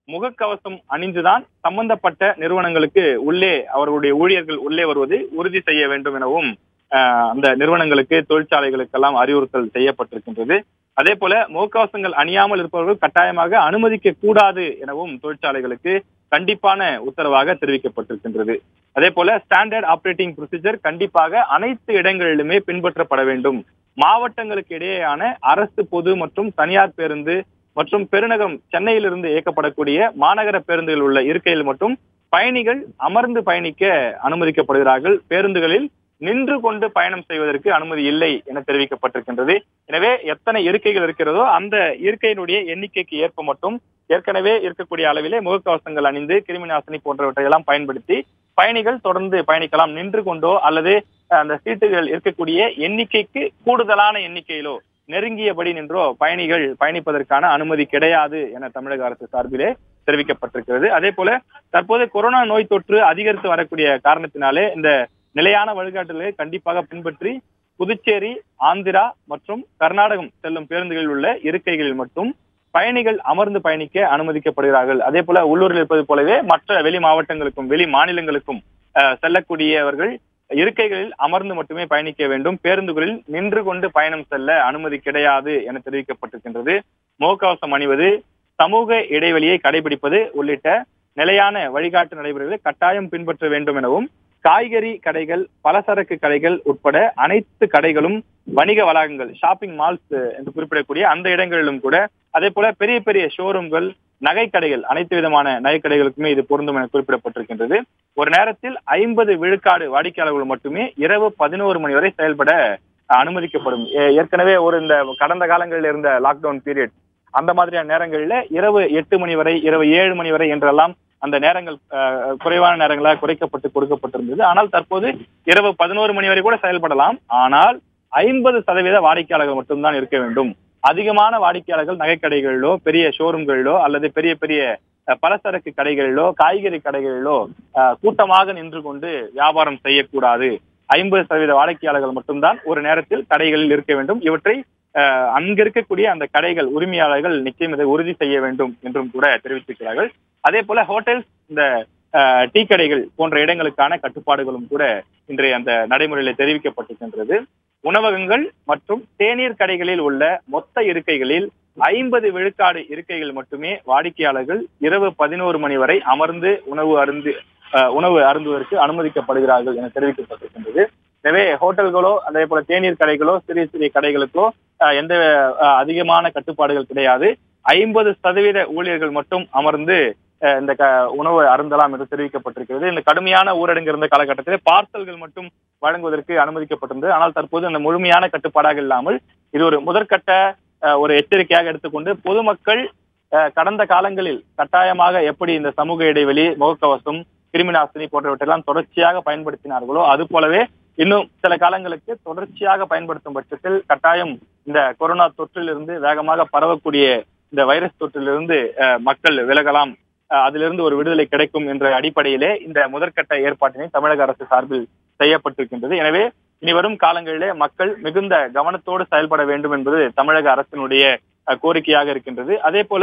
முகக்கவசம் அணிந்துதான் சம்பந்தப்பட்ட நிறுவனங்களுக்கு உள்ளே அவர்களுடைய ஊழியர்கள் உள்ளே வருவது உறுதி செய்ய வேண்டும் எனவும் ஆஹ், அந்த நிறுவனங்களுக்கு தொழிற்சாலைகளுக்கெல்லாம் அறிவுறுத்தல் செய்யப்பட்டிருக்கின்றது அதே போல முகக்கவசங்கள் அணியாமல் இருப்பவர்கள் கட்டாயமாக அனுமதிக்க கூடாது எனவும் தொழிற்சாலைகளுக்கு கண்டிப்பான உத்தரவாக தெரிவிக்கப்பட்டிருக்கின்றது அதே போல ஸ்டாண்டர்ட் ஆபரேட்டிங் ப்ரொசீஜர் கண்டிப்பாக அனைத்து இடங்களிலுமே பின்பற்றப்பட வேண்டும் மாவட்டங்களுக்கு இடையேயான அரசு பொது மற்றும் தனியார் பேருந்து மற்றும் பெருநகரம் சென்னையிலிருந்து இயக்கப்படக்கூடிய மாநகர பேருந்துகள் உள்ள இருக்கையில் மட்டும் பயணிகள் அமர்ந்து பயணிக்க அனுமதிக்கப்படுகிறார்கள் பேருந்துகளில் நின்று கொண்டு பயணம் செய்வதற்கு அனுமதி இல்லை என தெரிவிக்கப்பட்டிருக்கின்றது எனவே எத்தனை இருக்கைகள் இருக்கிறதோ அந்த இருக்கையினுடைய எண்ணிக்கைக்கு ஏற்ப மட்டும் ஏற்கனவே இருக்கக்கூடிய அளவிலே முகக்கவசங்கள் அணிந்து கிருமி நாசினி போன்றவற்றை எல்லாம் பயன்படுத்தி பயணிகள் தொடர்ந்து பயணிக்கலாம் நின்று கொண்டோ அல்லது அஹ், அந்த சீட்டுகள் இருக்கக்கூடிய எண்ணிக்கைக்கு கூடுதலான எண்ணிக்கையிலோ நெருங்கியபடி நின்றோ பயணிகள் பயணிப்பதற்கான அனுமதி கிடையாது என தமிழக அரசு சார்பிலே தெரிவிக்கப்பட்டிருக்கிறது அதே போல தற்போது கொரோனா நோய் தொற்று அதிகரித்து வரக்கூடிய காரணத்தினாலே இந்த நிலையான வழிகாட்டுதலை கண்டிப்பாக பின்பற்றி புதுச்சேரி ஆந்திரா மற்றும் கர்நாடகம் செல்லும் பேருந்துகளில் உள்ள இருக்கைகளில் மட்டும் பயணிகள் அமர்ந்து பயணிக்க அனுமதிக்கப்படுகிறார்கள் அதே போல உள்ளூரில் இருப்பது போலவே மற்ற வெளி மாவட்டங்களுக்கும் வெளி மாநிலங்களுக்கும் அஹ், செல்லக்கூடியவர்கள் இருக்கைகளில் அமர்ந்து மட்டுமே பயணிக்க வேண்டும் பேருந்துகளில் நின்று கொண்டு பயணம் செல்ல அனுமதி கிடையாது என தெரிவிக்கப்பட்டிருக்கின்றது முகக்கவசம் அணிவது சமூக இடைவெளியை கடைபிடிப்பது உள்ளிட்ட நிலையான வழிகாட்டு நடைமுறைகளை கட்டாயம் பின்பற்ற வேண்டும் எனவும் காய்கறி கடைகள் பலசரக்கு கடைகள் உட்பட அனைத்து கடைகளும் வணிக வளாகங்கள் ஷாப்பிங் மால்ஸ் என்று குறிப்பிடக்கூடிய அந்த இடங்களிலும் கூட அதே போல பெரிய பெரிய ஷோரூம்கள் நகை கடைகள் அனைத்து விதமான நகை கடைகளுக்குமே இது பொருந்தும் என குறிப்பிடப்பட்டிருக்கின்றது ஒரு நேரத்தில் ஐம்பது விழுக்காடு வாடிக்கையாளர்கள் மட்டுமே இரவு பதினோரு மணி வரை செயல்பட அனுமதிக்கப்படும் ஏ- ஏற்கனவே ஒரு இந்த கடந்த காலங்களில் இருந்த லாக்டவுன் பீரியட் அந்த மாதிரியான நேரங்களில இரவு எட்டு மணி வரை இரவு ஏழு மணி வரை என்றெல்லாம் அந்த நேரங்கள் அஹ், குறைவான நேரங்களாக குறைக்கப்பட்டு கொடுக்கப்பட்டிருந்தது ஆனால் தற்போது இரவு பதினோரு மணி வரை கூட செயல்படலாம் ஆனால் ஐம்பது சதவீத வாடிக்கையாளர்கள் மட்டும்தான் இருக்க வேண்டும் அதிகமான வாடிக்கையாளர்கள் நகைக்கடைகளிலோ பெரிய ஷோரூம்களிலோ அல்லது பெரிய பெரிய அஹ், பலசரக்கு கடைகளிலோ காய்கறி கடைகளிலோ அஹ், கூட்டமாக நின்று கொண்டு வியாபாரம் செய்யக்கூடாது ஐம்பது சதவீத வாடிக்கையாளர்கள் மட்டும்தான் ஒரு நேரத்தில் கடைகளில் இருக்க வேண்டும் இவற்றை அஹ், அங்க இருக்கக்கூடிய அந்த கடைகள் உரிமையாளர்கள் நிச்சயம் இதை உறுதி செய்ய வேண்டும் என்றும் கூட தெரிவித்திருக்கிறார்கள் அதே போல ஹோட்டல்ஸ் இந்த அஹ், டீ கடைகள் போன்ற இடங்களுக்கான கட்டுப்பாடுகளும் கூட இன்றைய அந்த நடைமுறையில தெரிவிக்கப்பட்டிருக்கின்றது உணவகங்கள் மற்றும் தேநீர் கடைகளில் உள்ள மொத்த இருக்கைகளில் ஐம்பது விழுக்காடு இருக்கைகள் மட்டுமே வாடிக்கையாளர்கள் இரவு பதினோரு மணி வரை அமர்ந்து உணவு அருந்து அஹ், உணவு அருந்துவதற்கு அனுமதிக்கப்படுகிறார்கள் என தெரிவிக்கப்பட்டிருக்கின்றது எனவே ஹோட்டல்களோ அதே போல தேநீர் கடைகளோ சிறிய சிறிய கடைகளுக்கோ அஹ், எந்த அஹ், அதிகமான கட்டுப்பாடுகள் கிடையாது ஐம்பது சதவீத ஊழியர்கள் மட்டும் அமர்ந்து அஹ், இந்த க- உணவு அருந்தலாம் என்று தெரிவிக்கப்பட்டிருக்கிறது இந்த கடுமையான ஊரடங்கு இருந்த காலகட்டத்தில் பார்சல்கள் மட்டும் வழங்குவதற்கு அனுமதிக்கப்பட்டிருந்தது ஆனால் தற்போது அந்த முழுமையான கட்டுப்பாடாக இல்லாமல் இது ஒரு முதற்கட்ட அஹ், ஒரு எச்சரிக்கையாக எடுத்துக்கொண்டு பொதுமக்கள் அஹ், கடந்த காலங்களில் கட்டாயமாக எப்படி இந்த சமூக இடைவெளி முகக்கவசம் கிருமிநாசினி போன்றவற்றையெல்லாம் தொடர்ச்சியாக பயன்படுத்தினார்களோ அது போலவே இன்னும் சில காலங்களுக்கு தொடர்ச்சியாக பயன்படுத்தும் பட்சத்தில் கட்டாயம் இந்த கொரோனா தொற்றிலிருந்து வேகமாக பரவக்கூடிய இந்த வைரஸ் தொற்றிலிருந்து அஹ், மக்கள் விலகலாம் அஹ், அதிலிருந்து ஒரு விடுதலை கிடைக்கும் என்ற அடிப்படையிலே இந்த முதற்கட்ட ஏற்பாட்டினை தமிழக அரசு சார்பில் செய்யப்பட்டிருக்கின்றது எனவே இனி வரும் காலங்களிலே மக்கள் மிகுந்த கவனத்தோடு செயல்பட வேண்டும் என்பது தமிழக அரசினுடைய அஹ், கோரிக்கையாக இருக்கின்றது அதே போல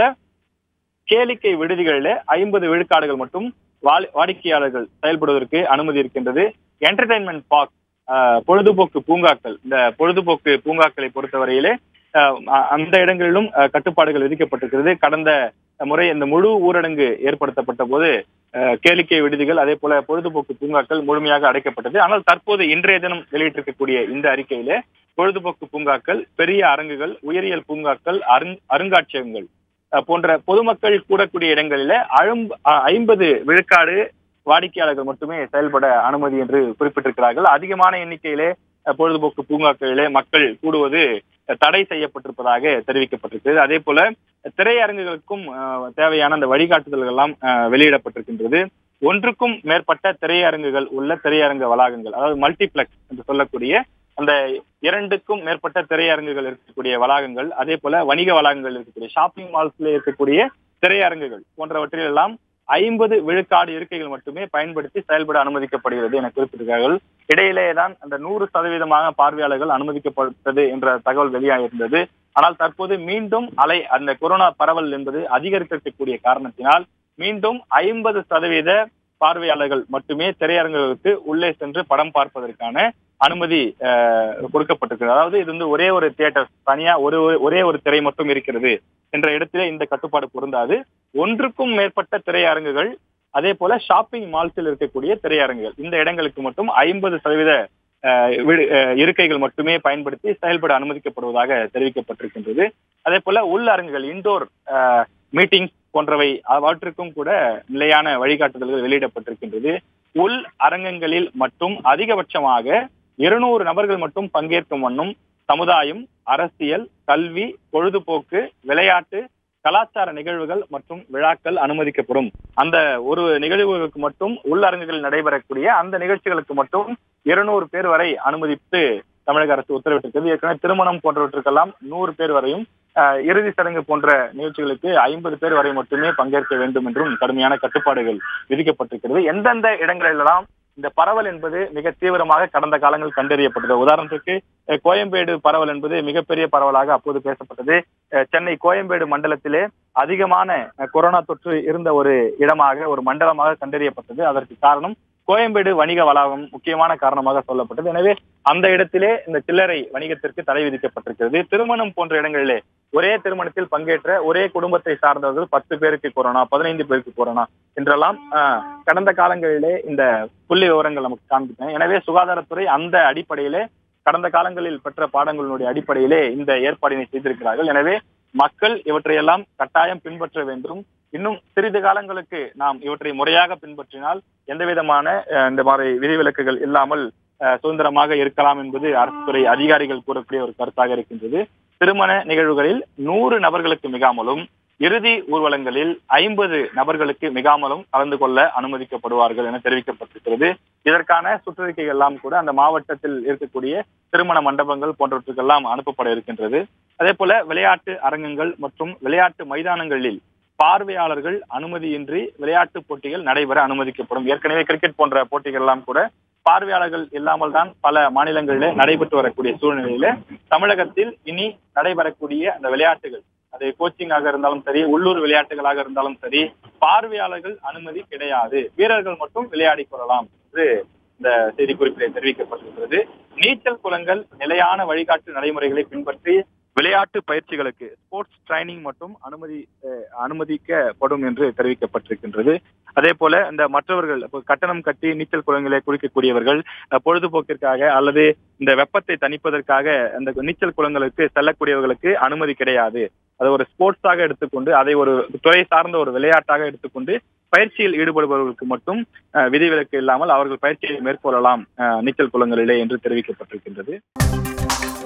கேளிக்கை விடுதிகளிலே ஐம்பது விழுக்காடுகள் மட்டும் வாடி- வாடிக்கையாளர்கள் செயல்படுவதற்கு அனுமதி இருக்கின்றது என்டர்டைன்மெண்ட் பார்க் பொழுதுபோக்கு பூங்காக்கள் இந்த பொழுதுபோக்கு பூங்காக்களை பொறுத்தவரையிலே அஹ், அ- அந்த இடங்களிலும் அஹ், கட்டுப்பாடுகள் விதிக்கப்பட்டிருக்கிறது கடந்த முறை இந்த முழு ஊரடங்கு ஏற்படுத்தப்பட்ட போது அஹ், கேளிக்கை விடுதிகள் அதே போல பொழுதுபோக்கு பூங்காக்கள் முழுமையாக அடைக்கப்பட்டது ஆனால் தற்போது இன்றைய தினம் வெளியிட்டிருக்கக்கூடிய இந்த அறிக்கையில பொழுதுபோக்கு பூங்காக்கள் பெரிய அரங்குகள் உயிரியல் பூங்காக்கள் அருங் அருங்காட்சியகங்கள் அஹ், போன்ற பொதுமக்கள் கூடக்கூடிய இடங்களில அழும் ஐம்பது விழுக்காடு வாடிக்கையாளர்கள் மட்டுமே செயல்பட அனுமதி என்று குறிப்பிட்டிருக்கிறார்கள் அதிகமான எண்ணிக்கையிலே அஹ், பொழுதுபோக்கு பூங்காக்களிலே மக்கள் கூடுவது அஹ், தடை செய்யப்பட்டிருப்பதாக தெரிவிக்கப்பட்டிருக்கிறது அதே போல திரையரங்குகளுக்கும் அஹ், தேவையான அந்த வழிகாட்டுதல்கள் எல்லாம் அஹ், வெளியிடப்பட்டிருக்கின்றது ஒன்றுக்கும் மேற்பட்ட திரையரங்குகள் உள்ள திரையரங்க வளாகங்கள் அதாவது மல்டிபிளெக்ஸ் என்று சொல்லக்கூடிய அந்த இரண்டுக்கும் மேற்பட்ட திரையரங்குகள் இருக்கக்கூடிய வளாகங்கள் அதே போல வணிக வளாகங்கள் இருக்கக்கூடிய ஷாப்பிங் மால்ஸ்ல இருக்கக்கூடிய திரையரங்குகள் போன்றவற்றில் எல்லாம் ஐம்பது விழுக்காடு இருக்கைகள் மட்டுமே பயன்படுத்தி செயல்பட அனுமதிக்கப்படுகிறது என குறிப்பிட்டிருக்கிறார்கள் இடையிலே தான் அந்த நூறு சதவீதமாக பார்வையாளர்கள் அனுமதிக்கப்பட்டது என்ற தகவல் வெளியாகியிருந்தது ஆனால் தற்போது மீண்டும் அலை அந்த கொரோனா பரவல் என்பது அதிகரித்திருக்கக்கூடிய காரணத்தினால் மீண்டும் ஐம்பது சதவீத பார்வையாளர்கள் மட்டுமே திரையரங்குகளுக்கு உள்ளே சென்று படம் பார்ப்பதற்கான அனுமதி அஹ், கொடுக்கப்பட்டிருக்கிறது அதாவது இது வந்து ஒரே ஒரு தியேட்டர் தனியா ஒரு ஒரு- ஒரே ஒரு திரை மட்டும் இருக்கிறது என்ற இடத்திலே இந்த கட்டுப்பாடு பொருந்தாது ஒன்றுக்கும் மேற்பட்ட திரையரங்குகள் அதே போல ஷாப்பிங் மால்ஸில் இருக்கக்கூடிய திரையரங்குகள் இந்த இடங்களுக்கு மட்டும் ஐம்பது சதவீத அஹ், விடு- அஹ், இருக்கைகள் மட்டுமே பயன்படுத்தி செயல்பட அனுமதிக்கப்படுவதாக தெரிவிக்கப்பட்டிருக்கின்றது அதே போல உள்ளரங்குகள் இண்டோர் மீட்டிங்ஸ் போன்றவை அவற்றுக்கும் கூட நிலையான வழிகாட்டுதல்கள் வெளியிடப்பட்டிருக்கின்றது உள் அரங்கங்களில் மட்டும் அதிகபட்சமாக இருநூறு நபர்கள் மட்டும் பங்கேற்கும் வண்ணம் சமுதாயம் அரசியல் கல்வி பொழுதுபோக்கு விளையாட்டு கலாச்சார நிகழ்வுகள் மற்றும் விழாக்கள் அனுமதிக்கப்படும் அந்த ஒரு நிகழ்வுகளுக்கு மட்டும் உள்ளரங்குகளில் நடைபெறக்கூடிய அந்த நிகழ்ச்சிகளுக்கு மட்டும் இருநூறு பேர் வரை அனுமதித்து தமிழக அரசு உத்தரவிட்டிருக்கிறது ஏற்கனவே திருமணம் போன்றவற்றுக்கெல்லாம் நூறு பேர் வரையும் அஹ், இறுதி சடங்கு போன்ற நிகழ்ச்சிகளுக்கு ஐம்பது பேர் வரை மட்டுமே பங்கேற்க வேண்டும் என்றும் கடுமையான கட்டுப்பாடுகள் விதிக்கப்பட்டிருக்கிறது எந்தெந்த இடங்களிலெல்லாம் இந்த பரவல் என்பது மிக தீவிரமாக கடந்த காலங்கள் கண்டறியப்பட்டது உதாரணத்துக்கு அஹ், கோயம்பேடு பரவல் என்பது மிகப்பெரிய பரவலாக அப்போது பேசப்பட்டது அஹ், சென்னை கோயம்பேடு மண்டலத்திலே அதிகமான அஹ், கொரோனா தொற்று இருந்த ஒரு இடமாக ஒரு மண்டலமாக கண்டறியப்பட்டது அதற்கு காரணம் கோயம்பேடு வணிக வளாகம் முக்கியமான காரணமாக சொல்லப்பட்டது எனவே அந்த இடத்திலே இந்த சில்லறை வணிகத்திற்கு தடை விதிக்கப்பட்டிருக்கிறது திருமணம் போன்ற இடங்களிலே ஒரே திருமணத்தில் பங்கேற்ற ஒரே குடும்பத்தை சார்ந்தவர்கள் பத்து பேருக்கு கொரோனா பதினைந்து பேருக்கு கொரோனா என்றெல்லாம் ஆஹ், கடந்த காலங்களிலே இந்த புள்ளி விவரங்கள் நமக்கு காண்பித்தன எனவே சுகாதாரத்துறை அந்த அடிப்படையிலே கடந்த காலங்களில் பெற்ற பாடங்களினுடைய அடிப்படையிலே இந்த ஏற்பாடினை செய்திருக்கிறார்கள் எனவே மக்கள் இவற்றையெல்லாம் கட்டாயம் பின்பற்ற வேண்டும் இன்னும் சிறிது காலங்களுக்கு நாம் இவற்றை முறையாக பின்பற்றினால் எந்த விதமான அஹ், இந்த மாதிரி விதிவிலக்குகள் இல்லாமல் அஹ், சுதந்திரமாக இருக்கலாம் என்பது அரசு துறை அதிகாரிகள் கூறக்கூடிய ஒரு கருத்தாக இருக்கின்றது திருமண நிகழ்வுகளில் நூறு நபர்களுக்கு மிகாமலும் இறுதி ஊர்வலங்களில் ஐம்பது நபர்களுக்கு மிகாமலும் கலந்து கொள்ள அனுமதிக்கப்படுவார்கள் என தெரிவிக்கப்பட்டிருக்கிறது இதற்கான சுற்றறிக்கைகள் எல்லாம் கூட அந்த மாவட்டத்தில் இருக்கக்கூடிய திருமண மண்டபங்கள் போன்றவற்றுக்கெல்லாம் அனுப்பப்பட இருக்கின்றது அதே போல விளையாட்டு அரங்கங்கள் மற்றும் விளையாட்டு மைதானங்களில் பார்வையாளர்கள் அனுமதியின்றி விளையாட்டு போட்டிகள் நடைபெற அனுமதிக்கப்படும் ஏற்கனவே கிரிக்கெட் போன்ற போட்டிகள் எல்லாம் கூட பார்வையாளர்கள் இல்லாமல் தான் பல மாநிலங்களிலே நடைபெற்று வரக்கூடிய சூழ்நிலையில தமிழகத்தில் இனி நடைபெறக்கூடிய அந்த விளையாட்டுகள் அது கோச்சிங்காக இருந்தாலும் சரி உள்ளூர் விளையாட்டுகளாக இருந்தாலும் சரி பார்வையாளர்கள் அனுமதி கிடையாது வீரர்கள் மட்டும் விளையாடிக் கொள்ளலாம் என்று இந்த செய்திக்குறிப்பிலே தெரிவிக்கப்பட்டிருக்கிறது நீச்சல் குளங்கள் நிலையான வழிகாட்டு நடைமுறைகளை பின்பற்றி விளையாட்டு பயிற்சிகளுக்கு ஸ்போர்ட்ஸ் ட்ரைனிங் மட்டும் அனுமதி அஹ், அனுமதிக்கப்படும் என்று தெரிவிக்கப்பட்டிருக்கின்றது அதே போல இந்த மற்றவர்கள் இப்போ கட்டணம் கட்டி நீச்சல் குளங்களை குளிக்கக்கூடியவர்கள் அஹ், பொழுதுபோக்கிற்காக அல்லது இந்த வெப்பத்தை தணிப்பதற்காக அந்த நீச்சல் குளங்களுக்கு செல்லக்கூடியவர்களுக்கு அனுமதி கிடையாது அதை ஒரு ஸ்போர்ட்ஸாக எடுத்துக்கொண்டு அதை ஒரு துறை சார்ந்த ஒரு விளையாட்டாக எடுத்துக்கொண்டு பயிற்சியில் ஈடுபடுபவர்களுக்கு மட்டும் அஹ், விதிவிலக்கு இல்லாமல் அவர்கள் பயிற்சியை மேற்கொள்ளலாம் அஹ், நீச்சல் குளங்களிலே என்று தெரிவிக்கப்பட்டிருக்கின்றது